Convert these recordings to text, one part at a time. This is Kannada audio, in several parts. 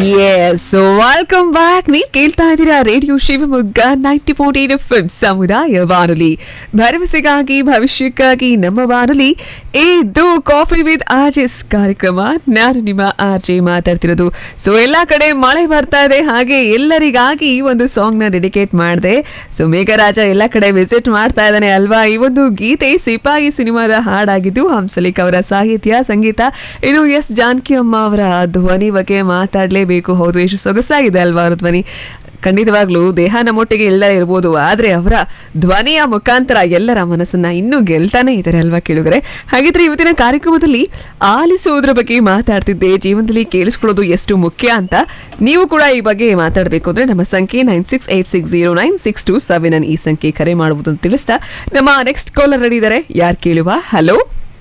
ಎಸ್ ವೆಲ್ಕಮ್ ಬ್ಯಾಕ್ ನೀವು ಕೇಳ್ತಾ ಇದ್ದೀರಾ radio Shivamogga ninety point eight F ಸಮುದಾಯ ಬಾನುಲಿ ಭರವಸೆಗಾಗಿ ಭವಿಷ್ಯಕ್ಕಾಗಿ ನಮ್ಮ ಬಾನುಲಿ ಇದು ಕಾಫಿ ವಿತ್ ಆರ್ಜೆಸ್ ಕಾರ್ಯಕ್ರಮ ನಾನು ನಿಮ್ಮ ಆರ್ಜೆ ಮಾತಾಡ್ತಿರೋದು ಸೊ ಎಲ್ಲಾ ಕಡೆ ಮಳೆ ಬರ್ತಾ ಇದೆ ಹಾಗೆ ಎಲ್ಲರಿಗಾಗಿ ಈ ಒಂದು ಸಾಂಗ್ ನ ಡೆಡಿಕೇಟ್ ಮಾಡಿದೆ ಸೊ ಮೇಘರಾಜ ಎಲ್ಲ ಕಡೆ ವಿಸಿಟ್ ಮಾಡ್ತಾ ಇದ್ದಾನೆ ಅಲ್ವಾ ಈ ಒಂದು ಗೀತೆ ಸಿಪಾಯಿ ಸಿನಿಮಾದ ಹಾಡಾಗಿದ್ದು ಹಂಸಲೇಖ್ ಅವರ ಸಾಹಿತ್ಯ ಸಂಗೀತ ಇನ್ನು ಎಸ್ ಜಾನಕಿ ಅಮ್ಮ ಅವರ ಧ್ವನಿ ಬಗ್ಗೆ ಮಾತಾಡಲೇಬೇಕು ಹೌದು ಎಷ್ಟು ಸೊಗಸಾಗಿದೆ ಅಲ್ವಾ ಅವ್ರ ಧ್ವನಿ ಖಂಡಿತವಾಗ್ಲೂ ದೇಹ ನಮ್ಮೊಟ್ಟಿಗೆ ಎಲ್ಲ ಇರ್ಬೋದು ಆದ್ರೆ ಅವರ ಧ್ವನಿಯ ಮುಖಾಂತರ ಎಲ್ಲರ ಮನಸ್ಸನ್ನ ಇನ್ನೂ ಗೆಲ್ತಾನೆ ಇದ್ದಾರೆ ಅಲ್ವಾ ಕೇಳುಗರೆ ಹಾಗಿದ್ರೆ ಇವತ್ತಿನ ಕಾರ್ಯಕ್ರಮದಲ್ಲಿ ಆಲಿಸುವುದರ ಬಗ್ಗೆ ಮಾತಾಡ್ತಿದ್ದೆ ಜೀವನದಲ್ಲಿ ಕೇಳಿಸ್ಕೊಳ್ಳೋದು ಎಷ್ಟು ಮುಖ್ಯ ಅಂತ ನೀವು ಕೂಡ ಈ ಬಗ್ಗೆ ಮಾತಾಡಬೇಕು ಅಂದ್ರೆ ನಮ್ಮ ಸಂಖ್ಯೆ nine six eight six zero nine six two seven ಈ ಸಂಖ್ಯೆ ಕರೆ ಮಾಡಬಹುದು ಅಂತ ತಿಳಿಸ್ತಾ ನಮ್ಮ ನೆಕ್ಸ್ಟ್ ಕಾಲರ್ ರೆಡಿ ಇದ್ದಾರೆ ಯಾರು ಕೇಳುವ ಹಲೋ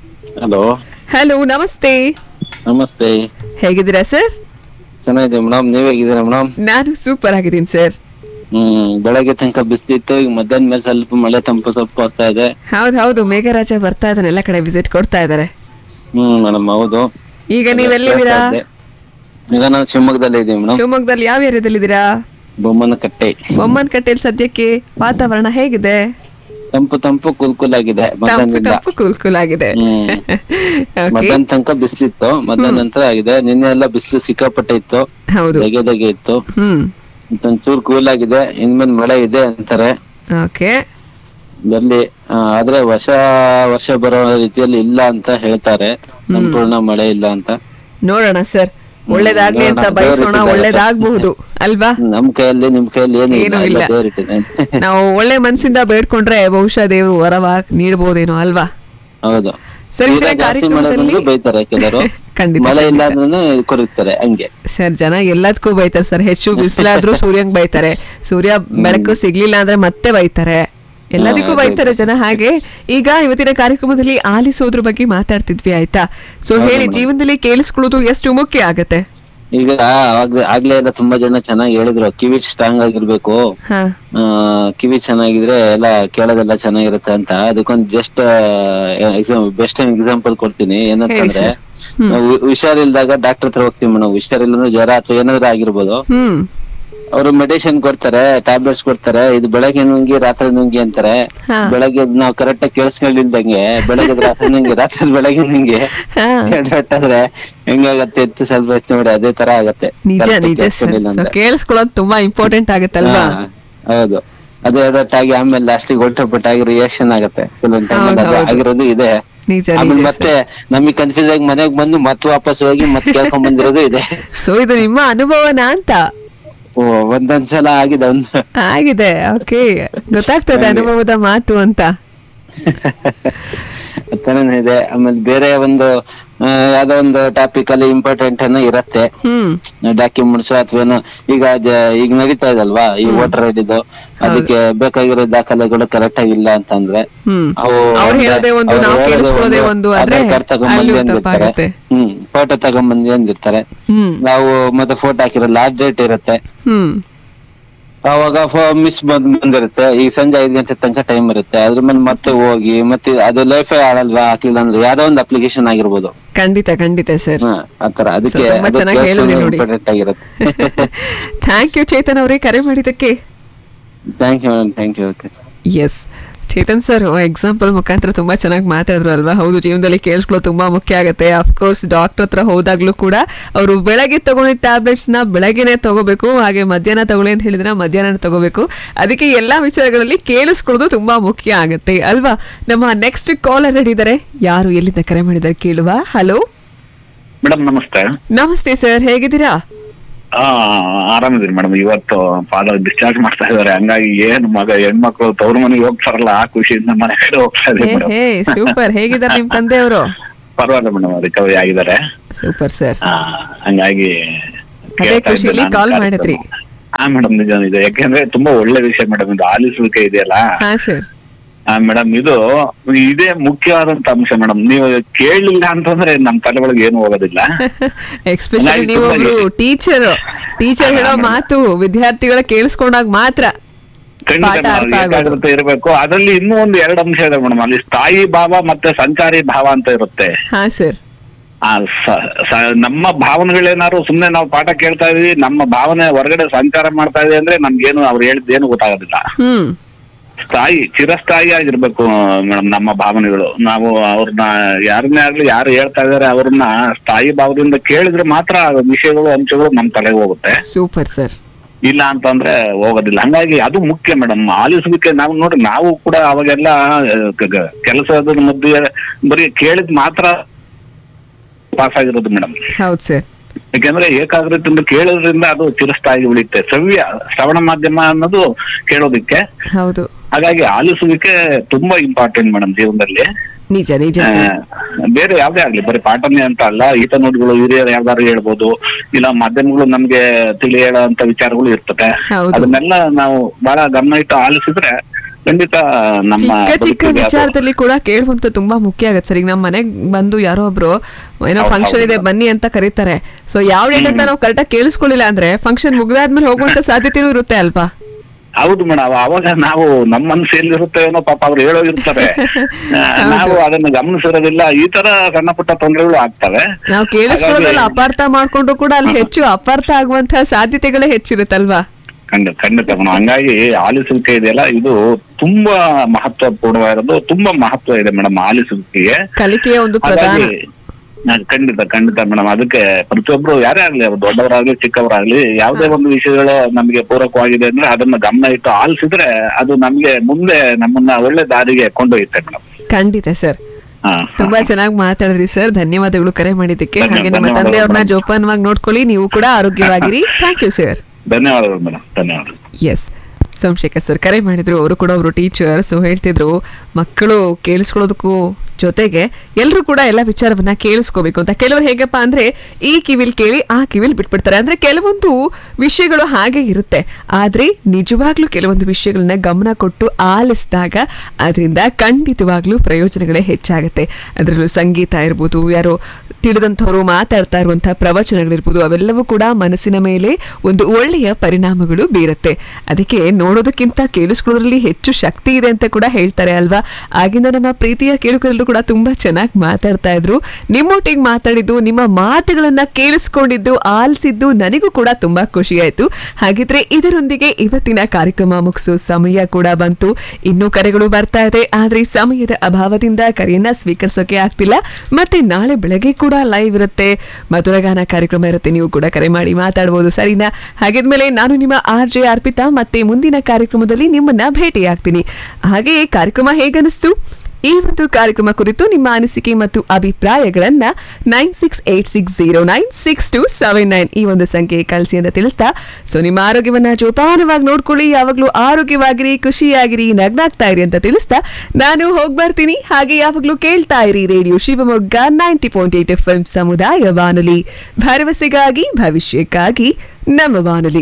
ಹಲೋ ಹಲೋ ನಮಸ್ತೆ ನಮಸ್ತೆ ಹೇಗಿದ್ದೀರಾ ಸರ್ ಚೆನ್ನಾಗಿದೆ ಮೇಡಮ್ ನೀವ್ ಹೇಗಿದ್ದೀರಾ ಮೇಡಮ್ ನಾನು ಸೂಪರ್ ಆಗಿದ್ದೀನಿ ಸರ್ ಹ್ಮ್ ಬೆಳಗ್ಗೆ ತನಕ ಬಿಸಿಲಿತ್ತು ಈಗ ಮಧ್ಯಾಹ್ನ ಮೇಲೆ ಸ್ವಲ್ಪ ಮಳೆ ತಂಪು ಸ್ವಲ್ಪ ಬರ್ತಾ ಇದೆ ಹೌದು ಹೌದು ಮೇಘರಾಜ ಬರ್ತಾ ಇದ್ದಾನೆ ಎಲ್ಲ ಕಡೆ ವಿಸಿಟ್ ಕೊಡ್ತಾ ಇದ್ದಾರೆ ಹ್ಮ್ ಮೇಡಮ್ ಹೌದು ಈಗ ನೀವೆಲ್ಲಿದ್ದೀರಾ ಕೇಳ್ತಾ ಇದ್ದೆ. ಈಗ ನಾನು ಶಿವಮೊಗ್ಗದಲ್ಲಿ ಇದ್ದೀವಿ ಮೇಡಮ್ ಶಿವಮೊಗ್ಗದಲ್ಲಿ ಯಾವ ಏರಿಯಾದಲ್ಲಿದ್ದೀರಾ ಬೊಮ್ಮನ ಕಟ್ಟೆ ಬೊಮ್ಮನ್ ಕಟ್ಟೆಲ್ ಸದ್ಯಕ್ಕೆ ವಾತಾವರಣ ಹೇಗಿದೆ ತಂಪು ತಂಪು ಕುಲ್ ಕುಲ್ ಆಗಿದೆ ತಂಪು ಮಧ್ಯಾಹ್ನದಿಂದ ತಂಪು ಕೂಲ್ ಕೂಲ್ ಆಗಿದೆ ಹ್ಮ್. ಓಕೆ ಮಧ್ಯಾಹ್ನ ತನಕ ಬಿಸಿಲಿತ್ತು ಮಧ್ಯಾಹ್ನ ನಂತರ ಆಗಿದೆ ನಿನ್ನೆ ಎಲ್ಲ ಬಿಸಿಲು ಸಿಕ್ಕಾಪಟ್ಟೆ ಇತ್ತು ಹೌದು ದಗೆ ದಗೆ ಇತ್ತು ಹ್ಮ್ ಒಂಚೂರು ಕೂಲ್ ಆಗಿದೆ ಇನ್ಮೇಲೆ ಮಳೆ ಇದೆ ಅಂತಾರೆ ಓಕೆ ಬರ್ಲಿ ಆ, ಆದ್ರೆ ವರ್ಷ ವರ್ಷ ಬರೋ ರೀತಿಯಲ್ಲಿ ಇಲ್ಲ ಅಂತ ಹೇಳ್ತಾರೆ ಸಂಪೂರ್ಣ ಮಳೆ ಇಲ್ಲ ಅಂತ ನೋಡೋಣ ಸರ್ ಒಳ್ಳೇದಾಗ್ಲಿ ಅಂತ ನೋಡೋಣ, ಬಯಸೋಣ ದೇವ್ರಿಟ್ಟಿದ್ದಾರೆ. ಒಳ್ಳೇದಾಗ್ಬಹುದು ಅಲ್ವಾ ನಮ್ ಕೈಯಲ್ಲಿ ನಿಮ್ ಕೈಯಲ್ಲಿ ಏನು ಏನೂ ಇಲ್ಲ ಇಲ್ಲ. ಎಲ್ಲ ದೇವ್ರಿಟ್ಟಿದೆ ನಾವು ಒಳ್ಳೆ ಮನ್ಸಿಂದ ಬೇಡ್ಕೊಂಡ್ರೆ ಬಹುಶಃ ದೇವರು ವರವಾಗಿ ನೀಡಬಹುದೇನೋ ಅಲ್ವಾ ಹೌದು ಸರಿ, ತೀರಾ ಇದ್ರೆ ಜಾಸ್ತಿ ಮಳೆ ಕಾರ್ಯಕ್ರಮದಲ್ಲಿ- ಬಂದ್ರು ಬೈತಾರೆ ಕೆಲವರು ಖಂಡಿತ, ಮಳೆ ಇಲ್ಲ ಖಂಡಿತ. ಅಂದ್ರೂ ಕೊರಗ್ತಾರೆ ಹಂಗೆ ಸರ್ ಜನ ಎಲ್ಲದಕ್ಕೂ ಬೈತಾರೆ ಸರ್ ಹೆಚ್ಚು ಬಿಸಿಲಾದ್ರೂ ಸೂರ್ಯಂಗ್ ಬೈತಾರೆ ಸೂರ್ಯ ಬೆಳಕು ಸಿಗ್ಲಿಲ್ಲ ಅಂದ್ರೆ ಮತ್ತೆ ಬೈತಾರೆ ಎಲ್ಲದಕ್ಕೂ ಹಾ, ಬೈತಾರೆ ಜನ ಹಾಗೆ ಈಗ ಇವತ್ತಿನ ಕಾರ್ಯಕ್ರಮದಲ್ಲಿ ಆಲಿಸೋದ್ರ ಬಗ್ಗೆ ಮಾತಾಡ್ತಿದ್ವಿ ಆಯ್ತಾ ಸೊ ಹೇಳಿ ಜೀವನದಲ್ಲಿ ಕೇಳಿಸ್ಕೊಳ್ಳೋದು ಎಷ್ಟು ಮುಖ್ಯ ಆಗತ್ತೆ ಈಗ ಆಗ್- ಆಗ್ಲೇ ಎಲ್ಲ ತುಂಬಾ ಜನ ಚೆನ್ನಾಗಿ ಹೇಳಿದ್ರು ಕಿವಿ ಸ್ಟ್ರಾಂಗ್ ಆಗಿರ್ಬೇಕು ಹಾ ಆ, ಕಿವಿ ಚೆನ್ನಾಗಿದ್ರೆ ಎಲ್ಲ ಕೇಳೋದೆಲ್ಲ ಚೆನ್ನಾಗಿರುತ್ತೆ ಅಂತ ಅದಕ್ಕೊಂದು ಜಸ್ಟ್ ಬೆಸ್ಟ್ ಎಕ್ಸಾಂಪಲ್ ಕೊಡ್ತೀನಿ ಏನಂತಂದ್ರೆ ಹೇಳಿ ಸರ್. ನಾವು ಹುಷಾರಿಲ್ದಾಗ ಡಾಕ್ಟರ್ ಹತ್ರ ಹೋಗ್ತೀವಿ ಮೇಡಮ್ ಹುಷಾರಿಲ್ಲ ಅಂದ್ರೆ ಜ್ವರ ಅಥವಾ ಏನಾದ್ರು ಆಗಿರ್ಬೋದು ಹ್ಮ್ ಅವರು ಮೆಡಿಸಿನ್ ಕೊಡ್ತಾರೆ ಟ್ಯಾಬ್ಲೆಟ್ಸ್ ಕೊಡ್ತಾರೆ ಇದು ಬೆಳಗ್ಗೆ ನುಂಗಿ ರಾತ್ರಿ ನುಂಗಿ ಅಂತಾರೆ ಹಾ. ಬೆಳಗ್ಗೆ ನಾವು ಕರೆಕ್ಟ್ ಆಗಿ ಕೇಳಿಸ್ಕೊಂಡಿಲ್ದಂಗೆ ಬೆಳಗ್ಗೆ ರಾತ್ರಿ ನುಂಗಿ ರಾತ್ರಿ ಬೆಳಗ್ಗೆ ನುಂಗಿ ಹಾ ಎಡವಟ್ಟಾದ್ರೆ ಹೆಂಗಾಗತ್ತೆ ಎತ್ತು ಸ್ವಲ್ಪ ಎತ್ತು ನೋಡಿ ಅದೇ ತರ ಆಗತ್ತೆ ನಿಜ Correct ಆಗಿ ನಿಜ ಸರ್ ಕೇಳಿಸ್ಕೊಂಡಿಲ್ಲ ಸೊ ಅಂದ್ರೆ. ಕೇಳಿಸ್ಕೊಳ್ಳೋದು ತುಂಬಾ ಇಂಪಾರ್ಟೆಂಟ್ ಆಗತ್ತಲ್ವಾ ಹಾ, ಹೌದು ಅದು ಎಡವಟ್ಟಾಗಿ ಆಮೇಲೆ ಲಾಸ್ಟಿಗೆ ಹೊಲ್ಟಪಟ್ಟಾಗಿ ರಿಯಾಕ್ಷನ್ ಆಗತ್ತೆ ಕೆಲವೊಂದ್ time ಅಲ್ಲಿ ಹೌದು, ಅದು ಹೌದು. ಆಗಿರೋದು ಇದೆ ನಿಜ ಆಮೇಲೆ ನಿಜ ಮತ್ತೆ ನಮಗೆ ಕನ್ಫ್ಯೂಸ್ ಆಗಿ ಮನೆಗ್ ಬಂದು ಮತ್ತೆ ವಾಪಸ್ ಹೋಗಿ ಮತ್ತೆ ಕೇಳ್ಕೊಂಡ್ ಬಂದಿರೋದು ಇದೆ ಸೊ ಇದು ನಿಮ್ಮ ಅನುಭವನ ಅಂತ ಓ ಒಂದೊಂದ್ಸಲ ಆಗಿದೆ ಒಂದು ಆಗಿದೆ ಓಕೆ ಗೊತ್ತಾಗ್ತದೆ ಹಾಗೆ. ಅನುಭವದ ಮಾತು ಅಂತ ತರನೇ ಇದೆ ಆಮೇಲೆ ಬೇರೆ ಒಂದು ಆ, ಯಾವ್ದೋ ಒಂದು ಟಾಪಿಕ್ ಅಲ್ಲಿ ಇಂಪಾರ್ಟೆಂಟ್ ಏನೋ ಇರತ್ತೆ ಹ್ಮ್ ಡಾಕ್ಯುಮೆಂಟ್ಸ್ ಅಥವಾ ಏನೋ ಈಗ ಜ- ಈಗ ನಡೀತಾ ಇದಲ್ವಾ ಈ ವೋಟರ್ ಐಡಿದು ಅದಕ್ಕೆ ಬೇಕಾಗಿರೋ ದಾಖಲೆಗಳು ಕರೆಕ್ಟ್ ಆಗಿಲ್ಲ ಅಂತಂದ್ರೆ ಹ್ಮ್ ಅವು ಅವ್ರು ಅಂದ್ರೆ ಹೇಳೋದೇ ಒಂದು ಅವ್ರು ನಾವು ಹೇಳೋದೇ ಕೇಳಿಸ್ಕೊಳ್ಳೋದೇ ಒಂದು ಆದ್ರೆ ಆಧಾರ್ ಕಾರ್ಡ್ ತಗೊಂಬಂದಿ ಅಲ್ಲೂ ಅಂದಿರ್ತಾರೆ ತಪ್ಪಾಗುತ್ತೆ ಹ್ಮ್ ಫೋಟೋ ತಗೊಂಬಂದಿ ಅಂದಿರ್ತಾರೆ ಹ್ಮ್ ನಾವು ಮತ್ತೆ ಫೋಟೋ ಹಾಕಿರೋ ಲಾಸ್ಟ್ ಡೇಟ್ ಇರುತ್ತೆ ಹ್ಮ್ ಅವಾಗ ಮಿಸ್ ಬಂದ್ ಬಂದಿರುತ್ತೆ ಈಗ ಸಂಜೆ ಐದ್ ಗಂಟೆ ತನಕ ಟೈಮ್ ಇರುತ್ತೆ ಅದ್ರ ಮೇಲೆ ಮತ್ತೆ ಹೋಗಿ ಮತ್ತೆ ಅದು ಲೈಫೇ ಆಡಲ್ವಾ ಹಾಕ್ಲಿಲ್ಲ ಅಂದ್ರೆ ಯಾವ್ದೋ ಒಂದು ಅಪ್ಲಿಕೇಶನ್ ಆಗಿರ್ಬೋದು ಖಂಡಿತ ಖಂಡಿತ ಸರ್ ಹಾ, ಆತರ ಅದಕ್ಕೆ So, ತುಂಬಾ ಚೆನ್ನಾಗಿ ಹೇಳಿದ್ರಿ ನೋಡಿ. ಇಂಪಾರ್ಟೆಂಟ್ ಆಗಿರುತ್ತೆ ಥ್ಯಾಂಕ್ ಯು ಚೇತನ್ ಅವರೇ ಕರೆ ಮಾಡಿದ್ದಕ್ಕೆ thank you madam thank you okay yes Chetan sir example ಮುಖಾಂತರ ತುಂಬಾ ಚೆನ್ನಾಗಿ ಮಾತಾಡಿದ್ರು ಅಲ್ವಾ ಹೌದು ಜೀವನದಲ್ಲಿ ಕೇಳಿಸ್ಕೊಳ್ಳೋದು ತುಂಬಾ ಮುಖ್ಯ ಆಗುತ್ತೆ ಅಫ್ಕೋರ್ಸ್ ಡಾಕ್ಟರ್ ಹತ್ರ ಹೋದಾಗ್ಲೂ ಕೂಡ ಅವರು ಬೆಳಗ್ಗೆ ತಗೊಂಡಿದ್ದ ಟ್ಯಾಬ್ಲೆಟ್ಸ್ ನ ಬೆಳಗ್ಗೆನೆ ತಗೋಬೇಕು ಹಾಗೆ ಮಧ್ಯಾಹ್ನ ತಗೊಳ್ಳಿ ಅಂತ ಹೇಳಿದ್ರೆ ಮಧ್ಯಾಹ್ನ ತಗೋಬೇಕು ಅದಕ್ಕೆ ಎಲ್ಲಾ ವಿಚಾರಗಳಲ್ಲಿ ಕೇಳಿಸ್ಕೊಳ್ಳೋದು ತುಂಬಾ ಮುಖ್ಯ ಆಗುತ್ತೆ ಅಲ್ವಾ ನಮ್ಮ ನೆಕ್ಸ್ಟ್ ಕಾಲರ್ ಹಿಡಿದರೆ ಯಾರು ಎಲ್ಲಿಂದ ಕರೆ ಮಾಡಿದ್ದಾರೆ ಕೇಳುವ ಹಲೋ ಮೇಡಮ್ ನಮಸ್ತೆ ನಮಸ್ತೆ ಸರ್ ಹೇಗಿದ್ದೀರಾ ಆ ಆರಾಮಿದ್ದೀನಿ ಮೇಡಮ್ ಇವತ್ತು ಫಾದರ್ ಡಿಸ್ಚಾರ್ಜ್ ಮಾಡ್ತಾ ಇದಾರೆ ಹಂಗಾಗಿ ಏನ್ ಮಗ ಹೆಣ್ಮಕ್ಳು ತವ್ರ ಮನೆಗೆ ಹೋಗ್ತಾರಲ್ಲ ಆ ಖುಷಿಯಿಂದ ಮನೆ ಕಡೆ ಹೋಗ್ತಾ ಹೇ ಇದೀವಿ ಮೇಡಮ್ ಹೇ ಸೂಪರ್ ಹೇಗಿದ್ದಾರೆ ನಿಮ್ ತಂದೆಯವರು ಪರವಾಗಿಲ್ಲ ಮೇಡಮ್ ರಿಕವರಿ ಆಗಿದ್ದಾರೆ ಸೂಪರ್ ಸರ್ ಆ, ಹಂಗಾಗಿ ಅದೇ ಕೇಳ್ತಾ ಖುಷಿಲಿ ಇದ್ದೆ ನಾನು call ಕಾರ್ಯಕ್ರಮ. ಮಾಡಿದ್ರಿ. ಹಾ ಮೇಡಮ್ ನಿಜ ನಿಜ ಯಾಕೆಂದ್ರೆ ತುಂಬಾ ಒಳ್ಳೆ ವಿಷಯ ಮೇಡಮ್ ಇದು ಆಲಿಸುವಿಕೆ ಇದೆಯಲ್ಲ ಹಾ ಸರ್ ಆ ಮೇಡಮ್ ಇದು ಇದೇ ಮುಖ್ಯವಾದಂತ ಅಂಶ ಮೇಡಮ್ ನೀವು ಕೇಳಲಿಲ್ಲ ಅಂತಂದ್ರೆ ನಮ್ ತಲೆ ಒಳಗೆ ಏನು ಹೋಗೋದಿಲ್ಲ ಎಕ್ಸ್ಪೆಷಲಿ ಹಂಗಾಗಿ ನೀವು ತುಂಬಾ ಒಬ್ರು ಟೀಚರ್ ಟೀಚರ್ ಹೇಳೋ ಹಾ, ಮಾತು ವಿದ್ಯಾರ್ಥಿಗಳ ಕೇಳಿಸ್ಕೊಂಡಾಗ ಮಾತ್ರ ಖಂಡಿತ ಪಾಠ ನಾವು ಅರ್ಥ ಆಗೋದು. ಏಕಾಗ್ರತೆ ಇರಬೇಕು ಅದರಲ್ಲಿ ಇನ್ನೂ ಒಂದು ಎರಡು ಅಂಶ ಇದೆ ಮೇಡಮ್ ಅಲ್ಲಿ ಸ್ಥಾಯಿ ಭಾವ ಮತ್ತೆ ಸಂಚಾರಿ ಭಾವ ಅಂತ ಇರುತ್ತೆ ಹಾ ಸರ್ ಆ ಸ- ಸ- ನಮ್ಮ ಭಾವನೆಗಳೇನಾದ್ರು ಸುಮ್ನೆ ನಾವು ಪಾಠ ಕೇಳ್ತಾ ಇದೀವಿ ನಮ್ಮ ಭಾವನೆ ಹೊರಗಡೆ ಸಂಚಾರ ಮಾಡ್ತಾ ಇದೆ ಅಂದ್ರೆ ನಮ್ಗೇನು ಅವ್ರು ಹೇಳಿದ್ದೇನು ಗೊತ್ತಾಗೋದಿಲ್ಲ ಹ್ಮ್ ಸ್ಥಾಯಿ ಚಿರಸ್ಥಾಯಿ ಆಗಿರ್ಬೇಕು ಮೇಡಮ್ ನಮ್ಮ ಭಾವನೆಗಳು ನಾವು ಅವ್ರನ್ನ ಯಾರನ್ನೇ ಆಗ್ಲಿ ಯಾರು ಹೇಳ್ತಾ ಇದಾರೆ ಅವ್ರನ್ನ ಸ್ಥಾಯಿ ಭಾವದಿಂದ ಕೇಳಿದ್ರೆ ಮಾತ್ರ ಆ ವಿಷಯಗಳು ಅಂಶಗಳು ನಮ್ ತಲೆಗೆ ಹೋಗುತ್ತೆ ಸೂಪರ್ ಸರ್ ಇಲ್ಲ ಅಂತಂದ್ರೆ ಹೋಗೋದಿಲ್ಲ ಹಂಗಾಗಿ ಅದು ಮುಖ್ಯ ಮೇಡಮ್ ಆಲಿಸುವಿಕೆ ನಾವು ನೋಡ್ರಿ ನಾವು ಕೂಡ ಅವಾಗೆಲ್ಲ ಕ- ಕ- ಕೆಲಸದ ಮಧ್ಯೆ ಬರೀ ಕೇಳಿದ್ ಮಾತ್ರ ಪಾಸ್ ಆಗಿರೋದು ಮೇಡಮ್ ಹೌದು ಸರ್ ಯಾಕೆಂದ್ರೆ ಏಕಾಗ್ರತೆಯಿಂದ ಕೇಳೋದ್ರಿಂದ ಅದು ಚಿರಸ್ಥಾಯಿ ಉಳಿಯುತ್ತೆ ಶ್ರವ್ಯ ಶ್ರವಣ ಮಾಧ್ಯಮ ಅನ್ನೋದು ಕೇಳೋದಿಕ್ಕೆ ಹೌದು ಹಾಗಾಗಿ ಆಲಿಸುವಿಕೆ ತುಂಬಾ ಇಂಪಾರ್ಟೆಂಟ್ ಮೇಡಮ್ ಜೀವನದಲ್ಲಿ ನಿಜ ನಿಜ ಆ, ಸರ್ ಬೇರೆ ಯಾವ್ದೇ ಆಗ್ಲಿ ಬರೀ ಪಾಠನೇ ಅಂತ ಅಲ್ಲ ಈತ ನೋಡ್ಗಳು ಹಿರಿಯರು ಯಾವ್ದಾದ್ರು ಹೇಳ್ಬೋದು ಇಲ್ಲ ಮಾಧ್ಯಮಗಳು ನಮ್ಗೆ ತಿಳಿ ಹೇಳೋಂತ ವಿಚಾರಗಳು ಇರ್ತದೆ ಹೌದು. ಅದನ್ನೆಲ್ಲ ನಾವು ಬಹಳ ಗಮನ ಇಟ್ಟು ಆಲಿಸಿದ್ರೆ ಖಂಡಿತ ನಮ್ಮ ಚಿಕ್ಕ ಚಿಕ್ಕ ಬದುಕಿಗೆ ಅದು- ವಿಚಾರದಲ್ಲಿ ಕೂಡ ಕೇಳುವಂತ ತುಂಬಾ ಮುಖ್ಯ ಆಗತ್ತೆ ಸರ್ ಈಗ ನಮ್ಮ ಮನೆಗ್ ಬಂದು ಯಾರೋ ಒಬ್ರು ಏನೋ ಹೌದು, ಫಂಕ್ಷನ್ ಇದೆ ಹೌದು. ಬನ್ನಿ ಅಂತ ಕರೀತಾರೆ ಸೊ ಯಾವ ಡೇಟ್ ಅಂತ ನಾವು ಕರೆಕ್ಟಾಗಿ ಕೇಳಿಸ್ಕೊಳ್ಳಿಲ್ಲ ಅಂದ್ರೆ ಫಂಕ್ಷನ್ ಮುಗ್ದಾದ್ಮೇಲೆ ಹೋಗುವಂತ ಸಾಧ್ಯತೆನೂ ಇರುತ್ತೆ ಅಲ್ವಾ ಹೌದು ಮೇಡಮ್ ಅವಾಗ ನಾವು ನಮ್ಮ ಮನಸ್ಸು ಎಲ್ಲಿರುತ್ತೆ ಏನೋ ಪಾಪ ಅವ್ರು ಹೇಳೋಗಿರ್ತಾರೆ ಆ, ನಾವು ಅದನ್ನ ಗಮನಿಸಿರೋದಿಲ್ಲ ಈ ತರ ಸಣ್ಣ ಪುಟ್ಟ ತೊಂದರೆಗಳು ಆಗ್ತವೆ ನಾವು ಕೇಳಿಸ್ಕೊಳ್ಳೋದ್ರಲ್ಲಿ ಹಾಗಾಗಿ- ಅಪಾರ್ಥ ಮಾಡ್ಕೊಂಡ್ರು ಕೂಡ ಅಲ್ಲಿ ಹೆಚ್ಚು ಅಪಾರ್ಥ ಆಗುವಂತಹ ಸಾಧ್ಯತೆಗಳೇ ಹೆಚ್ಚಿರುತ್ತಲ್ವಾ ಖಂಡಿತ ಖಂಡಿತ ಮೇಡಮ್ ಹಂಗಾಗಿ ಆಲಿಸುವಿಕೆ ಇದೆಯಲ್ಲ ಇದು ತುಂಬಾ ಮಹತ್ವಪೂರ್ಣವಾಗಿರೋದು ತುಂಬಾ ಮಹತ್ವ ಇದೆ ಮೇಡಮ್ ಆಲಿಸುವಿಕೆಗೆ ಕಲಿಕೆಯ ಒಂದು ಪ್ರಧಾನ ಹಾಗಾಗಿ ನಾ- ಖಂಡಿತ ಖಂಡಿತ ಮೇಡಮ್ ಅದಕ್ಕೆ ಪ್ರತಿಯೊಬ್ರು ಯಾರೇ ಆಗ್ಲಿ ಅವ್ರು ದೊಡ್ಡವರಾಗ್ಲಿ ಚಿಕ್ಕವರಾಗ್ಲಿ ಯಾವುದೇ ಒಂದು ವಿಷಯಗಳು ನಮಗೆ ಪೂರಕವಾಗಿದೆ ಅಂದ್ರೆ ಅದನ್ನ ಗಮನ ಇಟ್ಟು ಆಲಿಸಿದ್ರೆ ಅದು ನಮ್ಗೆ ಮುಂದೆ ನಮ್ಮನ್ನ ಒಳ್ಳೆ ದಾರಿಗೆ ಕೊಂಡೊಯ್ಯುತ್ತೆ ಮೇಡಮ್ ಖಂಡಿತ ಸರ್ ಹಾ ತುಂಬಾ ಚೆನ್ನಾಗಿ ಮಾತಾಡಿದ್ರಿ ಸರ್ ಧನ್ಯವಾದಗಳು ಕರೆ ಮಾಡಿದ್ದಕ್ಕೆ ಧನ್ಯ- ಹಾಗೆ ನಿಮ್ಮ ಧನ್ಯವಾದಗಳು ತಂದೆಯವ್ರನ್ನ madam. ಜೋಪಾನವಾಗಿ ನೋಡ್ಕೊಳ್ಳಿ ನೀವು ಕೂಡ ಆರೋಗ್ಯವಾಗಿರಿ ಥ್ಯಾಂಕ್ ಯು ಸರ್ ಧನ್ಯವಾದಗಳು ಮೇಡಮ್ ಧನ್ಯವಾದಗಳು ಎಸ್ ಸೋಮಶೇಖರ್ ಸರ್ ಕರೆ ಮಾಡಿದ್ರು ಅವರು ಕೂಡ ಅವರು ಟೀಚರ್ ಸೊ ಹೇಳ್ತಿದ್ರು ಮಕ್ಕಳು ಕೇಳಿಸ್ಕೊಳ್ಳೋದಕ್ಕೂ ಜೊತೆಗೆ ಎಲ್ಲರೂ ಕೂಡ ಎಲ್ಲ ವಿಚಾರವನ್ನ ಕೇಳಿಸ್ಕೋಬೇಕು ಅಂತ ಕೆಲವರು ಹೇಗಪ್ಪ ಅಂದ್ರೆ ಈ ಕಿವಿಲ್ ಕೇಳಿ ಆ ಕಿವಿಲ್ ಬಿಟ್ಬಿಡ್ತಾರೆ ಅಂದ್ರೆ ಕೆಲವೊಂದು ವಿಷಯಗಳು ಹಾಗೆ ಇರುತ್ತೆ ಆದ್ರೆ ನಿಜವಾಗ್ಲೂ ಕೆಲವೊಂದು ವಿಷಯಗಳನ್ನ ಗಮನ ಕೊಟ್ಟು ಆಲಿಸಿದಾಗ ಅದರಿಂದ ಖಂಡಿತವಾಗ್ಲೂ ಪ್ರಯೋಜನಗಳೇ ಹೆಚ್ಚಾಗುತ್ತೆ ಅದರಲ್ಲೂ ಸಂಗೀತ ಇರ್ಬೋದು ಯಾರೋ ತಿಳಿದಂಥವ್ರು ಮಾತಾಡ್ತಾ ಇರುವಂತಹ ಪ್ರವಚನಗಳಿರ್ಬೋದು ಅವೆಲ್ಲವೂ ಕೂಡ ಮನಸ್ಸಿನ ಮೇಲೆ ಒಂದು ಒಳ್ಳೆಯ ಪರಿಣಾಮಗಳು ಬೀರುತ್ತೆ ಅದಕ್ಕೆ ನೋಡೋದಕ್ಕಿಂತ ಕೇಳಿಸ್ಕೊಳ್ಳೋದ್ರಲ್ಲಿ ಹೆಚ್ಚು ಶಕ್ತಿ ಇದೆ ಅಂತ ಕೂಡ ಹೇಳ್ತಾರೆ ಅಲ್ವಾ ಆಗಿಂದ ನಮ್ಮ ಪ್ರೀತಿಯ ಕೇಳುಗರೆಲ್ಲರೂ ಕೂಡ ತುಂಬಾ ಚೆನ್ನಾಗಿ ಮಾತಾಡ್ತಾ ಇದ್ರು ನಿಮ್ಮೊಟ್ಟಿಗೆ ಮಾತಾಡಿದ್ದು ನಿಮ್ಮ ಮಾತುಗಳನ್ನ ಕೇಳಿಸ್ಕೊಂಡಿದ್ದು ಆಲಿಸಿದ್ದು ನನಗೂ ಕೂಡ ತುಂಬಾ ಖುಷಿ ಆಯ್ತು ಹಾಗಿದ್ರೆ ಇದರೊಂದಿಗೆ ಇವತ್ತಿನ ಕಾರ್ಯಕ್ರಮ ಮುಗಿಸೋ ಸಮಯ ಕೂಡ ಬಂತು ಇನ್ನೂ ಕರೆಗಳು ಬರ್ತಾ ಇದೆ ಆದ್ರೆ ಈ ಸಮಯದ ಅಭಾವದಿಂದ ಕರೆಯನ್ನ ಸ್ವೀಕರಿಸೋಕೆ ಆಗ್ತಿಲ್ಲ ಮತ್ತೆ ನಾಳೆ ಬೆಳಗ್ಗೆ ಕೂಡ ಲೈವ್ ಇರುತ್ತೆ ಮಧುರಗಾನ ಕಾರ್ಯಕ್ರಮ ಇರುತ್ತೆ ನೀವು ಕೂಡ ಕರೆ ಮಾಡಿ ಮಾತಾಡಬಹುದು ಸರಿನಾ ಹಾಗಿದ್ಮೇಲೆ ನಾನು ನಿಮ್ಮ ಆರ್ ಜೆ ಅರ್ಪಿತಾ ಮತ್ತೆ ಮುಂದಿನ ಕಾರ್ಯಕ್ರಮದಲ್ಲಿ ನಿಮ್ಮನ್ನ ಭೇಟಿಯಾಗ್ತೀನಿ ಹಾಗೆಯೇ ಕಾರ್ಯಕ್ರಮ ಹೇಗನಿಸ್ತು ಈ ಒಂದು ಕಾರ್ಯಕ್ರಮ ಕುರಿತು ನಿಮ್ಮ ಅನಿಸಿಕೆ ಮತ್ತು ಅಭಿಪ್ರಾಯಗಳನ್ನ nine six eight six zero nine six two seven nine ಈ ಒಂದು ಸಂಖ್ಯೆ ಕಳಿಸಿ ಅಂತ ತಿಳಿಸ್ತಾ ಸೊ ನಿಮ್ಮ ಆರೋಗ್ಯವನ್ನ ಜೋಪಾನವಾಗಿ ನೋಡ್ಕೊಳ್ಳಿ ಯಾವಾಗಲೂ ಆರೋಗ್ಯವಾಗಿರಿ ಖುಷಿಯಾಗಿರಿ ನಗ್ನಾಗ್ತಾ ಇರಿ ಅಂತ ತಿಳಿಸ್ತಾ ನಾನು ಹೋಗ್ಬರ್ತೀನಿ ಹಾಗೆ ಯಾವಾಗಲೂ ಕೇಳ್ತಾ ಇರಿ radio Shivamogga ninety point eight F M ಸಮುದಾಯ ಬಾನುಲಿ ಭರವಸೆಗಾಗಿ ಭವಿಷ್ಯಕ್ಕಾಗಿ ನಮ್ಮ ಬಾನುಲಿ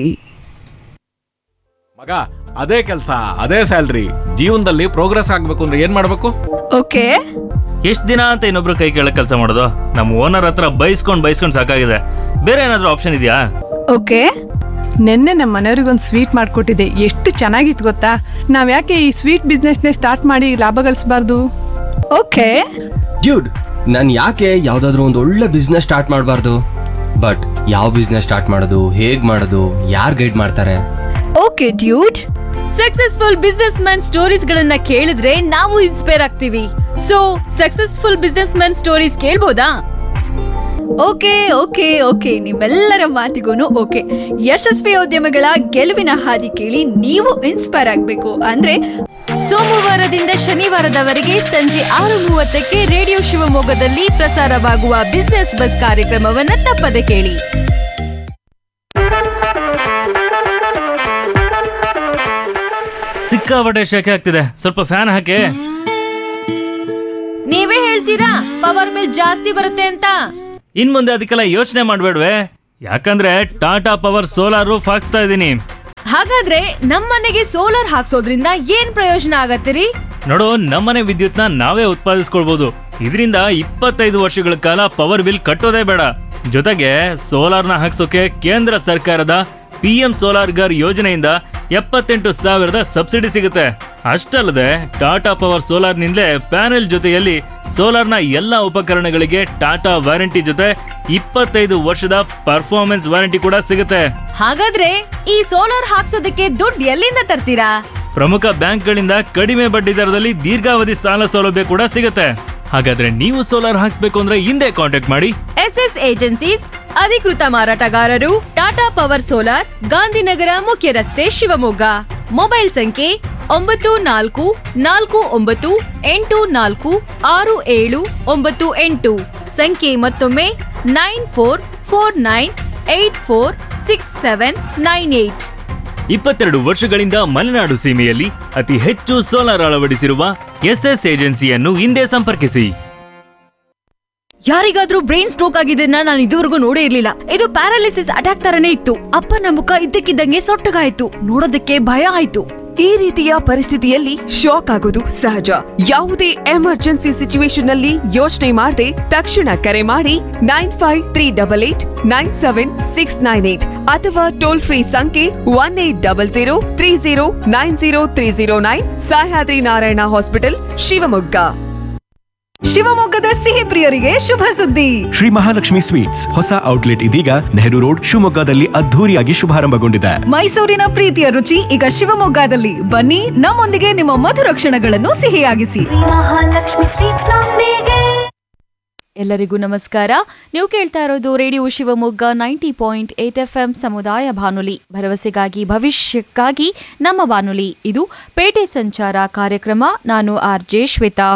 ಮಗ ಅದೇ ಕೆಲಸ ಅದೇ ಸ್ಯಾಲ್ರಿ ಜೀವನದಲ್ಲಿ ಪ್ರೋಗ್ರೆಸ್ ಆಗ್ಬೇಕು ಅಂದ್ರೆ ಏನ್ ಮಾಡ್ಬೇಕು ಓಕೆ ಎಷ್ಟ್ ದಿನ ಅಂತ ಇನ್ನೊಬ್ರು ಕೈ ಕೆಳಗ್ ಕೆಲಸ ಮಾಡೋದು ನಮ್ಮ ಓನರ್ ಹತ್ರ ಬೈಸ್ಕೊಂಡ್ ಬೈಸ್ಕೊಂಡ್ ಸಾಕಾಗಿದೆ ಬೇರೆ ಏನಾದ್ರೂ ಆಪ್ಷನ್ ಇದೆಯಾ ಓಕೆ ನಿನ್ನೆ ನಮ್ಮ ಮನೆಯವ್ರಿಗೊಂದು ಸ್ವೀಟ್ ಮಾಡಿಕೊಟ್ಟಿದ್ದೆ ಎಷ್ಟು ಚೆನ್ನಾಗಿತ್ತು ಗೊತ್ತಾ ನಾವು ಯಾಕೆ ಈ ಸ್ವೀಟ್ ಬಿಸ್ನೆಸ್ನೇ ಸ್ಟಾರ್ಟ್ ಮಾಡಿ ಲಾಭ ಗಳಿಸಬಾರ್ದು ಓಕೆ ಡ್ಯೂಡ್ ನಾನು ಯಾಕೆ ಯಾವುದಾದ್ರೂ ಒಂದು ಒಳ್ಳೆ ಬಿಸ್ನೆಸ್ ಸ್ಟಾರ್ಟ್ ಮಾಡಬಾರ್ದು ಬಟ್ ಯಾವ ಬಿಸ್ನೆಸ್ ಸ್ಟಾರ್ಟ್ ಮಾಡೋದು ಹೇಗ್ ಮಾಡೋದು ಯಾರು ಗೈಡ್ ಮಾಡ್ತಾರೆ okay dude successful businessman ಸ್ಟೋರೀಸ್ ಗಳನ್ನ ಕೇಳಿದ್ರೆ ನಾವು ಇನ್ಸ್ಪೈರ್ ಆಗ್ತೀವಿ so successful businessman stories ಕೇಳ್ಬೋದಾ ಓಕೆ ಓಕೆ ಓಕೆ ನಿಮ್ಮೆಲ್ಲರ ಮಾತಿಗೂ ಓಕೆ ಯಶಸ್ವಿ ಉದ್ಯಮಗಳ ಗೆಲುವಿನ ಹಾದಿ ಕೇಳಿ ನೀವು ಇನ್ಸ್ಪೈರ್ ಆಗಬೇಕು ಅಂದ್ರೆ ಸೋಮವಾರದಿಂದ ಶನಿವಾರದವರೆಗೆ ಸಂಜೆ ಆರು ಮೂವತ್ತಕ್ಕೆ ರೇಡಿಯೋ ಶಿವಮೊಗ್ಗದಲ್ಲಿ ಪ್ರಸಾರವಾಗುವ ಬಿಸ್ನೆಸ್ ಬಸ್ ಕಾರ್ಯಕ್ರಮವನ್ನ ತಪ್ಪದೆ ಕೇಳಿ ಸಿಕ್ಕಾಪಟ್ಟೆ ಶೆಕೆ ಆಗ್ತಿದೆ ಸ್ವಲ್ಪ ಫ್ಯಾನ್ ಹಾಕಿ ನೀವೇ ಹೇಳ್ತೀರಾ ಪವರ್ ಬಿಲ್ ಜಾಸ್ತಿ ಬರುತ್ತೆ ಅಂತ ಇನ್ ಮುಂದೆ ಅದಕ್ಕೆಲ್ಲ ಯೋಚನೆ ಮಾಡ್ಬೇಡ್ವೆ ಯಾಕಂದ್ರೆ ಟಾಟಾ ಪವರ್ ಸೋಲಾರ್ ರೂಫ್ ಹಾಕ್ಸ್ತಾ ಇದೀನಿ ಹಾಗಾದ್ರೆ ನಮ್ಮನೆಗೆ ಸೋಲಾರ್ ಹಾಕ್ಸೋದ್ರಿಂದ ಏನ್ ಪ್ರಯೋಜನ ಆಗತ್ತಿರಿ ನೋಡು ನಮ್ಮನೆ ವಿದ್ಯುತ್ನ ನಾವೇ ಉತ್ಪಾದಿಸ್ಕೊಳ್ಬಹುದು ಇದರಿಂದ ಇಪ್ಪತ್ತೈದು ವರ್ಷಗಳ ಕಾಲ ಪವರ್ ಬಿಲ್ ಕಟ್ಟೋದೇ ಬೇಡ ಜೊತೆಗೆ ಸೋಲಾರ್ನ ಹಾಕ್ಸೋಕೆ ಕೇಂದ್ರ ಸರ್ಕಾರದ ಪಿ ಎಂ ಸೋಲಾರ್ ಗರ್ ಯೋಜನೆಯಿಂದ ಎಪ್ಪತ್ತೆಂಟು ಸಾವಿರದ ಸಬ್ಸಿಡಿ ಸಿಗುತ್ತೆ ಅಷ್ಟಲ್ಲದೆ ಟಾಟಾ ಪವರ್ ಸೋಲಾರ್ನಿಂದಲೇ ಪ್ಯಾನೆಲ್ ಜೊತೆಯಲ್ಲಿ ಸೋಲಾರ್ನ ಎಲ್ಲ ಉಪಕರಣಗಳಿಗೆ ಟಾಟಾ ವಾರಂಟಿ ಜೊತೆ ಇಪ್ಪತ್ತೈದು ವರ್ಷದ ಪರ್ಫಾರ್ಮೆನ್ಸ್ ವಾರಂಟಿ ಕೂಡ ಸಿಗುತ್ತೆ ಹಾಗಾದ್ರೆ ಈ ಸೋಲಾರ್ ಹಾಕ್ಸೋದಕ್ಕೆ ದುಡ್ಡು ಎಲ್ಲಿಂದ ತರ್ತೀರಾ ಪ್ರಮುಖ ಬ್ಯಾಂಕ್ಗಳಿಂದ ಕಡಿಮೆ ಬಡ್ಡಿ ದರದಲ್ಲಿ ದೀರ್ಘಾವಧಿ ಸಾಲ ಸೌಲಭ್ಯ ಕೂಡ ಸಿಗುತ್ತೆ ಹಾಗಾದ್ರೆ ನೀವು ಸೋಲಾರ್ ಹಾಕ್ಸ್ಬೇಕು ಅಂದ್ರೆ ಹಿಂದೆ ಕಾಂಟ್ಯಾಕ್ಟ್ ಮಾಡಿ ಎಸ್ ಎಸ್ ಏಜೆನ್ಸೀಸ್ ಅಧಿಕೃತ ಮಾರಾಟಗಾರರು ಟಾಟಾ ಪವರ್ ಸೋಲಾರ್ ಗಾಂಧಿನಗರ ಮುಖ್ಯ ರಸ್ತೆ ಶಿವಮೊಗ್ಗ ಮೊಬೈಲ್ ಸಂಖ್ಯೆ ಒಂಬತ್ತು ನಾಲ್ಕು ನಾಲ್ಕು ಒಂಬತ್ತು ಎಂಟು ನಾಲ್ಕು ಆರು ಏಳು ಒಂಬತ್ತು ಎಂಟು ಸಂಖ್ಯೆ ಮತ್ತೊಮ್ಮೆ nine four four nine eight four six seven nine eight ಇಪ್ಪತ್ತೆರಡು ವರ್ಷಗಳಿಂದ ಮಲೆನಾಡು ಸೀಮೆಯಲ್ಲಿ ಅತಿ ಹೆಚ್ಚು ಸೋಲಾರ್ ಅಳವಡಿಸಿರುವ ಎಸ್ಎಸ್ ಏಜೆನ್ಸಿಯನ್ನು ಹಿಂದೆ ಸಂಪರ್ಕಿಸಿ ಯಾರಿಗಾದ್ರೂ ಬ್ರೈನ್ ಸ್ಟ್ರೋಕ್ ಆಗಿದ್ದನ್ನ ನಾನು ಇದುವರೆಗೂ ನೋಡೇ ಇರ್ಲಿಲ್ಲ ಇದು ಪ್ಯಾರಾಲಿಸಿಸ್ ಅಟ್ಯಾಕ್ ತರನೇ ಇತ್ತು ಅಪ್ಪನ ಮುಖ ಇದ್ದಕ್ಕಿದ್ದಂಗೆ ಸೊಟ್ಟಗಾಯ್ತು ನೋಡೋದಕ್ಕೆ ಭಯ ಆಯ್ತು ಈ ರೀತಿಯ ಪರಿಸ್ಥಿತಿಯಲ್ಲಿ ಶಾಕ್ ಆಗೋದು ಸಹಜ ಯಾವುದೇ ಎಮರ್ಜೆನ್ಸಿ ಸಿಚುವೇಶನ್ ನಲ್ಲಿ ಯೋಚನೆ ಮಾಡದೆ ತಕ್ಷಣ ಕರೆ ಮಾಡಿ nine five three double eight nine seven six nine eight ಅಥವಾ ಟೋಲ್ ಫ್ರೀ ಸಂಖ್ಯೆ one eight double zero three zero nine zero three zero nine Sahyadri Narayana hospital Shivamogga ಶಿವಮೊಗ್ಗದ ಸಿಹಿ ಪ್ರಿಯರಿಗೆ ಶುಭ ಸುದ್ದಿ ಶ್ರೀ ಮಹಾಲಕ್ಷ್ಮಿ ಸ್ವೀಟ್ಸ್ ಹೊಸ ಔಟ್ಲೆಟ್ ಇದೀಗ ನೆಹರು ರೋಡ್ ಶಿವಮೊಗ್ಗದಲ್ಲಿ ಅದ್ಧೂರಿಯಾಗಿ ಶುಭಾರಂಭಗೊಂಡಿದೆ ಮೈಸೂರಿನ ಪ್ರೀತಿಯ ರುಚಿ ಈಗ ಶಿವಮೊಗ್ಗದಲ್ಲಿ ಬನ್ನಿ ನಮ್ಮೊಂದಿಗೆ ನಿಮ್ಮ ಮಧುರ ಕ್ಷಣಗಳನ್ನು ಸಿಹಿಯಾಗಿಸಿ ಎಲ್ಲರಿಗೂ ನಮಸ್ಕಾರ ನೀವು ಕೇಳ್ತಾ ಇರೋದು radio Shivamogga ninety point eight F M ಸಮುದಾಯ ಬಾನುಲಿ ಭರವಸೆಗಾಗಿ ಭವಿಷ್ಯಕ್ಕಾಗಿ ನಮ್ಮ ಬಾನುಲಿ ಇದು ಪೇಟೆ ಸಂಚಾರ ಕಾರ್ಯಕ್ರಮ ನಾನು ಆರ್ ಜೆ ಶ್ವೇತಾ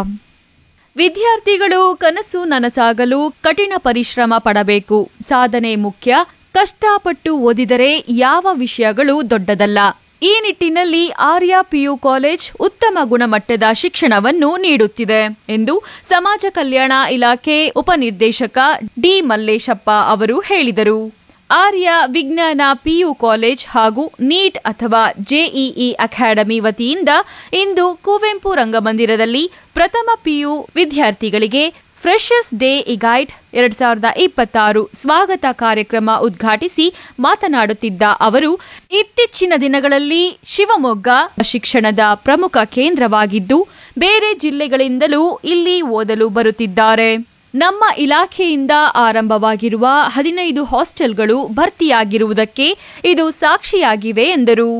ವಿದ್ಯಾರ್ಥಿಗಳು ಕನಸು ನನಸಾಗಲು ಕಠಿಣ ಪರಿಶ್ರಮ ಪಡಬೇಕು ಸಾಧನೆ ಮುಖ್ಯ ಕಷ್ಟಪಟ್ಟು ಓದಿದರೆ ಯಾವ ವಿಷಯಗಳು ದೊಡ್ಡದಲ್ಲ ಈ ನಿಟ್ಟಿನಲ್ಲಿ ಆರ್ಯ ಪಿಯು ಕಾಲೇಜ್ ಉತ್ತಮ ಗುಣಮಟ್ಟದ ಶಿಕ್ಷಣವನ್ನು ನೀಡುತ್ತಿದೆ ಎಂದು ಸಮಾಜ ಕಲ್ಯಾಣ ಇಲಾಖೆ ಉಪನಿರ್ದೇಶಕ ಡಿ ಮಲ್ಲೇಶಪ್ಪ ಅವರು ಹೇಳಿದರು ಆರ್ಯ ವಿಜ್ಞಾನ ಪಿಯು ಕಾಲೇಜ್ ಹಾಗೂ ನೀಟ್ ಅಥವಾ ಜೆಇಇ ಅಕಾಡೆಮಿ ವತಿಯಿಂದ ಇಂದು ಕುವೆಂಪು ರಂಗಮಂದಿರದಲ್ಲಿ ಪ್ರಥಮ ಪಿಯು ವಿದ್ಯಾರ್ಥಿಗಳಿಗೆ ಫ್ರೆಶರ್ಸ್ ಡೇ ಇಗೈಡ್ ಎರಡ್ ಸಾವಿರದ ಇಪ್ಪತ್ತಾರು ಸ್ವಾಗತ ಕಾರ್ಯಕ್ರಮ ಉದ್ಘಾಟಿಸಿ ಮಾತನಾಡುತ್ತಿದ್ದ ಅವರು ಇತ್ತೀಚಿನ ದಿನಗಳಲ್ಲಿ ಶಿವಮೊಗ್ಗ ಶಿಕ್ಷಣದ ಪ್ರಮುಖ ಕೇಂದ್ರವಾಗಿದ್ದು ಬೇರೆ ಜಿಲ್ಲೆಗಳಿಂದಲೂ ಇಲ್ಲಿ ಓದಲು ಬರುತ್ತಿದ್ದಾರೆ ನಮ್ಮ ಇಲಾಖೆಯಿಂದ ಆರಂಭವಾಗಿರುವ ಹದಿನೈದು ಹಾಸ್ಟೆಲ್ಗಳು ಭರ್ತಿಯಾಗಿರುವುದಕ್ಕೆ ಇದು ಸಾಕ್ಷಿಯಾಗಿವೆ ಎಂದರು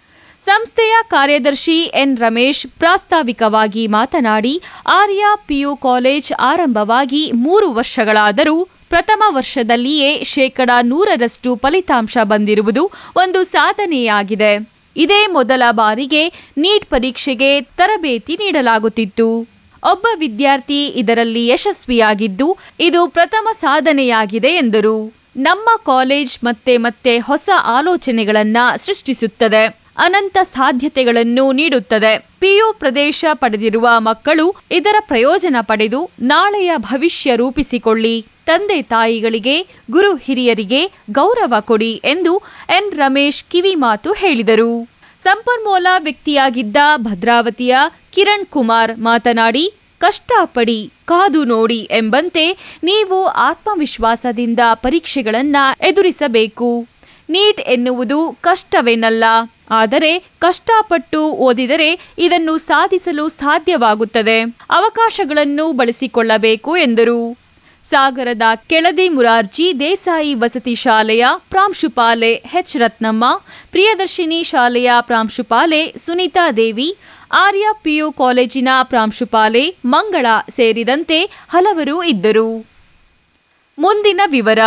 ಸಂಸ್ಥೆಯ ಕಾರ್ಯದರ್ಶಿ ಎನ್ ರಮೇಶ್ ಪ್ರಾಸ್ತಾವಿಕವಾಗಿ ಮಾತನಾಡಿ ಆರ್ಯ ಪಿಯು ಕಾಲೇಜ್ ಆರಂಭವಾಗಿ ಮೂರು ವರ್ಷಗಳಾದರೂ ಪ್ರಥಮ ವರ್ಷದಲ್ಲಿಯೇ ಶೇಕಡ ನೂರರಷ್ಟು ಫಲಿತಾಂಶ ಬಂದಿರುವುದು ಒಂದು ಸಾಧನೆಯಾಗಿದೆ ಇದೇ ಮೊದಲ ಬಾರಿಗೆ ನೀಟ್ ಪರೀಕ್ಷೆಗೆ ತರಬೇತಿ ನೀಡಲಾಗುತ್ತಿತ್ತು ಒಬ್ಬ ವಿದ್ಯಾರ್ಥಿ ಇದರಲ್ಲಿ ಯಶಸ್ವಿಯಾಗಿದ್ದು ಇದು ಪ್ರಥಮ ಸಾಧನೆಯಾಗಿದೆ ಎಂದರು ನಮ್ಮ ಕಾಲೇಜ್ ಮತ್ತೆ ಮತ್ತೆ ಹೊಸ ಆಲೋಚನೆಗಳನ್ನ ಸೃಷ್ಟಿಸುತ್ತದೆ ಅನಂತ ಸಾಧ್ಯತೆಗಳನ್ನು ನೀಡುತ್ತದೆ ಪಿಯು ಪ್ರದೇಶ ಪಡೆದಿರುವ ಮಕ್ಕಳು ಇದರ ಪ್ರಯೋಜನ ಪಡೆದು ನಾಳೆಯ ಭವಿಷ್ಯ ರೂಪಿಸಿಕೊಳ್ಳಿ ತಂದೆ ತಾಯಿಗಳಿಗೆ ಗುರು ಹಿರಿಯರಿಗೆ ಗೌರವ ಕೊಡಿ ಎಂದು ಎನ್ ರಮೇಶ್ ಕಿವಿಮಾತು ಹೇಳಿದರು ಸಂಪನ್ಮೂಲ ವ್ಯಕ್ತಿಯಾಗಿದ್ದ ಭದ್ರಾವತಿಯ ಕಿರಣ್ ಕುಮಾರ್ ಮಾತನಾಡಿ ಕಷ್ಟಪಡಿ ಕಾದು ನೋಡಿ ಎಂಬಂತೆ ನೀವು ಆತ್ಮವಿಶ್ವಾಸದಿಂದ ಪರೀಕ್ಷೆಗಳನ್ನ ಎದುರಿಸಬೇಕು ನೀಟ್ ಎನ್ನುವುದು ಕಷ್ಟವೇನಲ್ಲ ಆದರೆ ಕಷ್ಟಪಟ್ಟು ಓದಿದರೆ ಇದನ್ನು ಸಾಧಿಸಲು ಸಾಧ್ಯವಾಗುತ್ತದೆ ಅವಕಾಶಗಳನ್ನು ಬಳಸಿಕೊಳ್ಳಬೇಕು ಎಂದರು ಸಾಗರದ ಕೆಳದಿ ಮುರಾರ್ಜಿ ದೇಸಾಯಿ ವಸತಿ ಶಾಲೆಯ ಪ್ರಾಂಶುಪಾಲೆ ಎಚ್ ರತ್ನಮ್ಮ ಪ್ರಿಯದರ್ಶಿನಿ ಶಾಲೆಯ ಪ್ರಾಂಶುಪಾಲೆ ಸುನೀತಾ ದೇವಿ ಆರ್ಯ ಪಿಯು ಕಾಲೇಜಿನ ಪ್ರಾಂಶುಪಾಲೆ ಮಂಗಳ ಸೇರಿದಂತೆ ಹಲವರು ಇದ್ದರು ಮುಂದಿನ ವಿವರ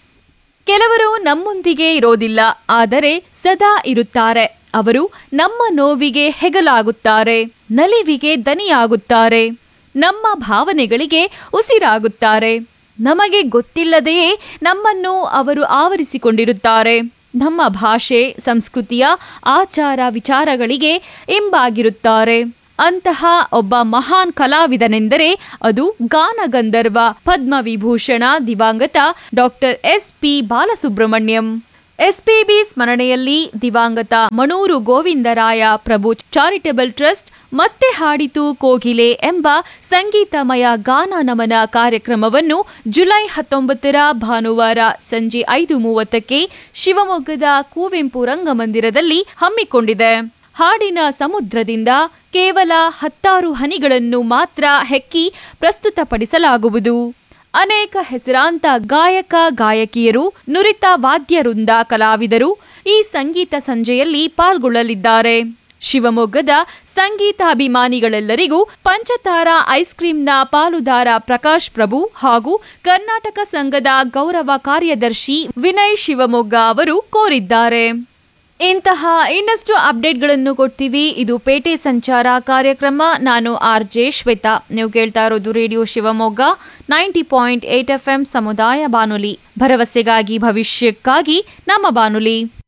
ಕೆಲವರು ನಮ್ಮೊಂದಿಗೆ ಇರೋದಿಲ್ಲ ಆದರೆ ಸದಾ ಇರುತ್ತಾರೆ ಅವರು ನಮ್ಮ ನೋವಿಗೆ ಹೆಗಲಾಗುತ್ತಾರೆ ನಲಿವಿಗೆ ದನಿಯಾಗುತ್ತಾರೆ ನಮ್ಮ ಭಾವನೆಗಳಿಗೆ ಉಸಿರಾಗುತ್ತಾರೆ ನಮಗೆ ಗೊತ್ತಿಲ್ಲದೆಯೇ ನಮ್ಮನ್ನು ಅವರು ಆವರಿಸಿಕೊಂಡಿರುತ್ತಾರೆ ನಮ್ಮ ಭಾಷೆ ಸಂಸ್ಕೃತಿಯ ಆಚಾರ ವಿಚಾರಗಳಿಗೆ ಇಂಬಾಗಿರುತ್ತಾರೆ ಅಂತಹ ಒಬ್ಬ ಮಹಾನ್ ಕಲಾವಿದನೆಂದರೆ ಅದು ಗಾನಗಂಧರ್ವ ಪದ್ಮವಿಭೂಷಣ ದಿವಂಗತ doctor S P Balasubrahmanyam SPB ಸ್ಮರಣೆಯಲ್ಲಿ ದಿವಂಗತ ಮಣೂರು ಗೋವಿಂದರಾಯ ಪ್ರಭು ಚಾರಿಟಬಲ್ ಟ್ರಸ್ಟ್ ಮತ್ತೆ ಹಾಡಿತು ಕೋಗಿಲೆ ಎಂಬ ಸಂಗೀತಮಯ ಗಾನ ನಮನ ಕಾರ್ಯಕ್ರಮವನ್ನು ಜುಲೈ ಹತ್ತೊಂಬತ್ತರ ಭಾನುವಾರ ಸಂಜೆ ಐದು ಮೂವತ್ತಕ್ಕೆ ಶಿವಮೊಗ್ಗದ ಕುವೆಂಪು ರಂಗಮಂದಿರದಲ್ಲಿ ಹಮ್ಮಿಕೊಂಡಿದೆ ಹಾಡಿನ ಸಮುದ್ರದಿಂದ ಕೇವಲ ಹತ್ತಾರು ಹನಿಗಳನ್ನು ಮಾತ್ರ ಹೆಕ್ಕಿ ಪ್ರಸ್ತುತಪಡಿಸಲಾಗುವುದು ಅನೇಕ ಹೆಸರಾಂತ ಗಾಯಕ ಗಾಯಕಿಯರು ನುರಿತ ವಾದ್ಯವೃಂದ ಕಲಾವಿದರು ಈ ಸಂಗೀತ ಸಂಜೆಯಲ್ಲಿ ಪಾಲ್ಗೊಳ್ಳಲಿದ್ದಾರೆ ಶಿವಮೊಗ್ಗದ ಸಂಗೀತಾಭಿಮಾನಿಗಳೆಲ್ಲರಿಗೂ ಪಂಚತಾರ ಐಸ್ ಕ್ರೀಂನ ಪಾಲುದಾರ ಪ್ರಕಾಶ್ ಪ್ರಭು ಹಾಗೂ ಕರ್ನಾಟಕ ಸಂಘದ ಗೌರವ ಕಾರ್ಯದರ್ಶಿ ವಿನಯ್ ಶಿವಮೊಗ್ಗ ಅವರು ಕೋರಿದ್ದಾರೆ ಇಂತಹ ಇನ್ನಷ್ಟು ಅಪ್ಡೇಟ್ಗಳನ್ನು ಕೊಡ್ತೀವಿ ಇದು ಪೇಟೆ ಸಂಚಾರ ಕಾರ್ಯಕ್ರಮ ನಾನು ಆರ್ ಜೆ ಶ್ವೇತಾ ನೀವು ಕೇಳ್ತಾ ಇರೋದು radio Shivamogga ninety point eight F M ಸಮುದಾಯ ಬಾನುಲಿ ಭರವಸೆಗಾಗಿ ಭವಿಷ್ಯಕ್ಕಾಗಿ ನಮ್ಮ ಬಾನುಲಿ